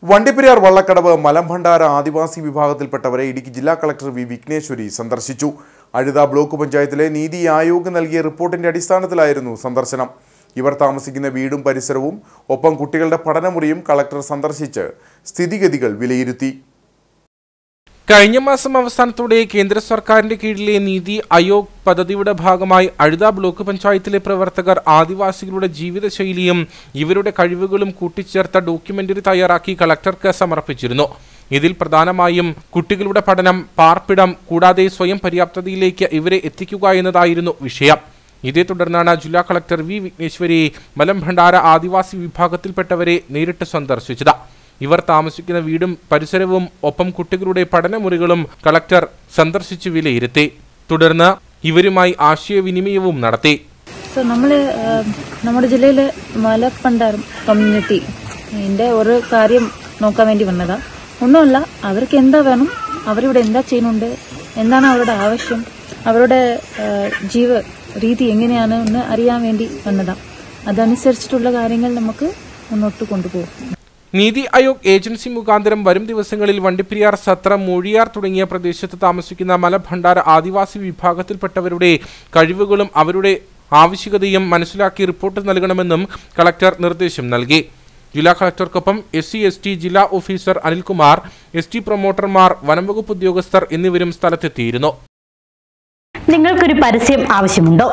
വണ്ടിപ്പെരിയാർ വള്ളക്കടവ് മലംഭണ്ഡാര ആദിവാസി വിഭാഗത്തിൽപ്പെട്ടവരെ ഇടുക്കി ജില്ലാ collector V Vigneshwari സന്ദർശിച്ചു അഴുത ബ്ലോക്ക് പഞ്ചായത്തിലെ നീതി ആയോഗ് നൽകിയ റിപ്പോർട്ടിന്റെ അടിസ്ഥാനത്തിലായിരുന്നു സന്ദർശനം ഇവർ താമസിക്കുന്ന വീടും പരിസരവും ഒപ്പം കുട്ടികളുടെ പഠനമുറിയും കളക്ടർ സന്ദർശിച്ച് സ്ഥിതിഗതികൾ വിലയിരുത്തി കഴിഞ്ഞ മാസം അവസാനത്തോടെ കേന്ദ്ര സർക്കാരിന്റെ കീഴിലെ നീതി ആയോഗ് പദ്ധതിയുടെ ഭാഗമായി അഴുത ബ്ലോക്ക് പഞ്ചായത്തിലെ പ്രവർത്തകർ ആദിവാസികളുടെ ജീവിതശൈലിയും ഇവരുടെ കഴിവുകളും കൂട്ടിച്ചേർത്ത ഡോക്യുമെന്ററി തയ്യാറാക്കി കളക്ടർക്ക് സമർപ്പിച്ചിരുന്നു ഇതിൽ പ്രധാനമായും കുട്ടികളുടെ പഠനം പാർപ്പിടം കൂടാതെ സ്വയം പര്യാപ്തതയിലേക്ക് ഇവരെ എത്തിക്കുക എന്നതായിരുന്നു വിഷയം ഇതേ തുടർന്നാണ് ജില്ലാ കളക്ടർ വി വിഘ്നേശ്വരി മലംഭണ്ഡാര ആദിവാസി വിഭാഗത്തിൽപ്പെട്ടവരെ നേരിട്ട് സന്ദർശിച്ചത് ഇവർ താമസിക്കുന്ന വീടും പരിസരവും ഒപ്പം കുട്ടികളുടെ പഠനമുറികളും കളക്ടർ സന്ദർശിച്ച് വിലയിരുത്തി തുടർന്ന് ഇവരുമായി ആശയവിനിമയവും നടത്തി സോ നമ്മൾ നമ്മുടെ ജില്ലയിലെ മലപ്പണ്ടാരം കമ്മ്യൂണിറ്റി എൻ്റെ ഒരു കാര്യം നോക്കാൻ വേണ്ടി വന്നതാ ഒന്നുമല്ല അവർക്ക് എന്താ വേണം അവരിവിടെ എന്താ ചെയ്യുന്നുണ്ട് എന്താണ് അവരുടെ ആവശ്യം അവരുടെ ആ, ജീവ രീതി എങ്ങനെയാണ് എന്ന് അറിയാൻ വേണ്ടി വന്നതാ അതനുസരിച്ചിട്ടുള്ള കാര്യങ്ങൾ നമുക്ക് മുന്നോട്ട് കൊണ്ടുപോകും നീതി ആയോഗ് ഏജൻസി മുഖാന്തരം വരും ദിവസങ്ങളിൽ വണ്ടിപ്പെരിയാർ സത്രം മൂഴിയാർ തുടങ്ങിയ പ്രദേശത്ത് താമസിക്കുന്ന മലഭണ്ഡാര ആദിവാസി വിഭാഗത്തിൽപ്പെട്ടവരുടെ കഴിവുകളും അവരുടെ ആവശ്യകതയും മനസ്സിലാക്കി റിപ്പോർട്ട് നൽകണമെന്നും കളക്ടർ നിർദ്ദേശം നൽകി ജില്ലാ കളക്ടർക്കൊപ്പം എസ് സി എസ് ടി ജില്ലാ ഓഫീസർ അനിൽകുമാർ എസ് ടി പ്രൊമോട്ടർമാർ വനംവകുപ്പ് ഉദ്യോഗസ്ഥർ എന്നിവരും സ്ഥലത്തെത്തിയിരുന്നു നിങ്ങൾക്കൊരു പരസ്യം ആവശ്യമുണ്ടോ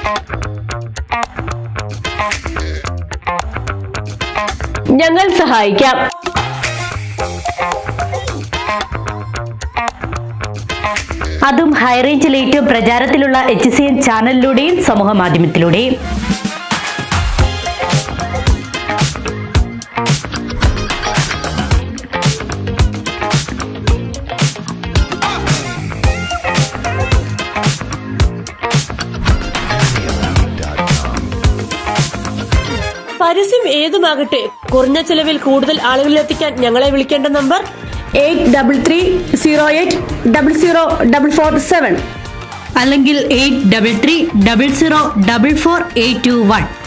ഞങ്ങൾ സഹായിക്കാം അതും ഹൈറേഞ്ചിൽ ഏറ്റവും പ്രചാരത്തിലുള്ള എച്ച് സി എൻ ചാനലിലൂടെയും സമൂഹ മാധ്യമത്തിലൂടെയും പരസ്യം ഏതുമാകട്ടെ കുറഞ്ഞ ചെലവിൽ കൂടുതൽ ആളുകളിലെത്തിക്കാൻ ഞങ്ങളെ വിളിക്കേണ്ട number eight double three zero eight double zero double four seven അല്ലെങ്കിൽ eight double three double zero double four eight two one